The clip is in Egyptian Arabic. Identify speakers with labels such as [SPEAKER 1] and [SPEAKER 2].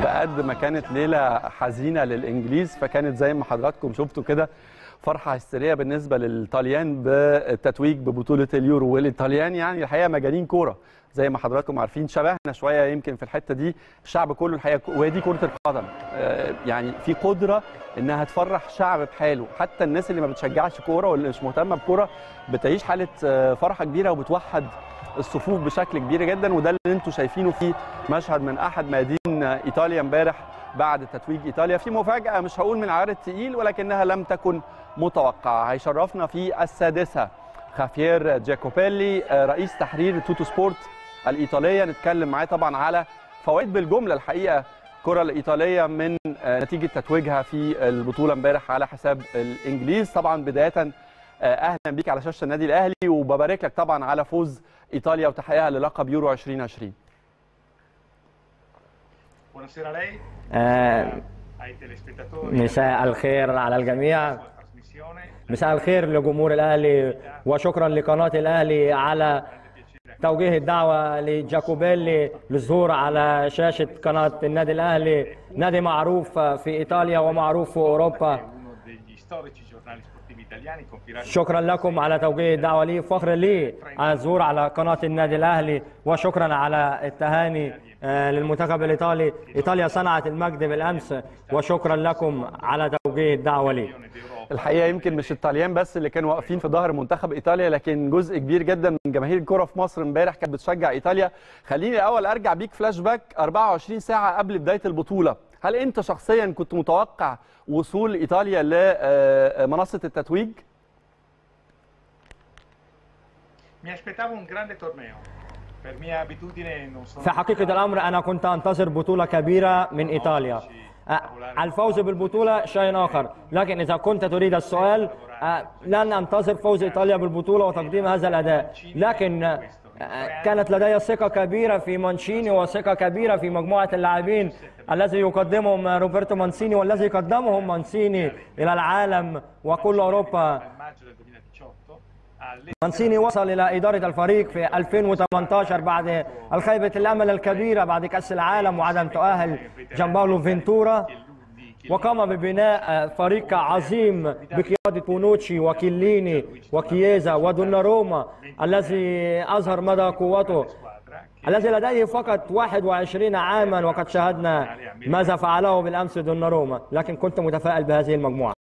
[SPEAKER 1] بقد ما كانت ليله حزينه للانجليز فكانت زي ما حضراتكم شفتوا كده فرحه هستيريه بالنسبه للطليان بالتتويج ببطوله اليورو والايطاليان يعني الحقيقه مجانين كوره زي ما حضراتكم عارفين شبهنا شويه يمكن في الحته دي الشعب كله الحقيقه وهي دي كره القدم آه، يعني في قدره انها تفرح شعب بحاله حتى الناس اللي ما بتشجعش كوره واللي مش مهتمه بكوره بتعيش حاله آه، فرحه كبيره وبتوحد الصفوف بشكل كبير جدا وده اللي انتم شايفينه في مشهد من احد ميادين ايطاليا امبارح بعد تتويج ايطاليا في مفاجاه مش هقول من العيار الثقيل ولكنها لم تكن متوقعه هيشرفنا في السادسه خافير جاكوبيلي آه، رئيس تحرير توتو سبورت الايطاليه نتكلم معاه طبعا على فوائد بالجمله الحقيقه الكره الايطاليه من آه، نتيجه تتويجها في البطوله امبارح على حساب الانجليز طبعا بدايه آه، اهلا بيك على شاشه النادي الاهلي وببارك لك طبعا على فوز ايطاليا وتحقيقها للقب يورو 2020
[SPEAKER 2] Buonasera a lei,
[SPEAKER 3] آه،
[SPEAKER 2] ai telespettatori,
[SPEAKER 3] مساء الخير على الجميع
[SPEAKER 2] alla trasmissione.
[SPEAKER 3] مساء الخير لجمهور الأهلي وشكرا لقناة الأهلي على توجيه الدعوة لجاكوبيلي للظهور على شاشة قناة النادي الأهلي نادي معروف في إيطاليا ومعروف في أوروبا
[SPEAKER 2] Uno degli storici giornali sportivi italiani compirà
[SPEAKER 3] شكرا لكم على توجيه الدعوة لي فخر لي الظهور على قناة النادي الأهلي وشكرا على التهاني آه، للمنتخب الإيطالي إيطاليا صنعت المجد بالأمس وشكرا لكم على توجيه الدعوة لي
[SPEAKER 2] d'Europa.
[SPEAKER 1] الحقيقه يمكن مش الطليان بس اللي كانوا واقفين في ظهر منتخب ايطاليا لكن جزء كبير جدا من جماهير الكره في مصر امبارح كانت بتشجع ايطاليا خليني الاول ارجع بيك فلاش باك 24 ساعه قبل بدايه البطوله هل انت شخصيا كنت متوقع وصول ايطاليا لمنصه التتويج
[SPEAKER 2] Mi aspettavo un grande torneo. Per mia abitudine non sono
[SPEAKER 3] في حقيقة الأمر أنا كنت أنتظر بطولة كبيرة من إيطاليا آه، الفوز بالبطولة شيء آخر لكن إذا كنت تريد السؤال آه، لن أنتظر فوز إيطاليا بالبطولة وتقديم هذا الأداء لكن آه، كانت لدي ثقة كبيرة في مانشيني وثقة كبيرة في مجموعة اللاعبين الذي يقدمهم روبرتو مانسيني والذي قدمهم مانسيني إلى العالم وكل أوروبا
[SPEAKER 2] nel maggio del 2018 alle
[SPEAKER 3] مانسيني وصل إلى إدارة الفريق في 2018 بعد الخيبة الأمل الكبيرة بعد كأس العالم وعدم تؤهل جامباولو فينتورا وقام ببناء فريق عظيم بقيادة بونوتشي وكيليني وكييزا ودوناروما الذي أظهر مدى قوته
[SPEAKER 2] squadra che
[SPEAKER 3] الذي لديه فقط 21 عاما وقد شاهدنا ماذا فعله بالأمس دوناروما لكن كنت متفائل بهذه المجموعة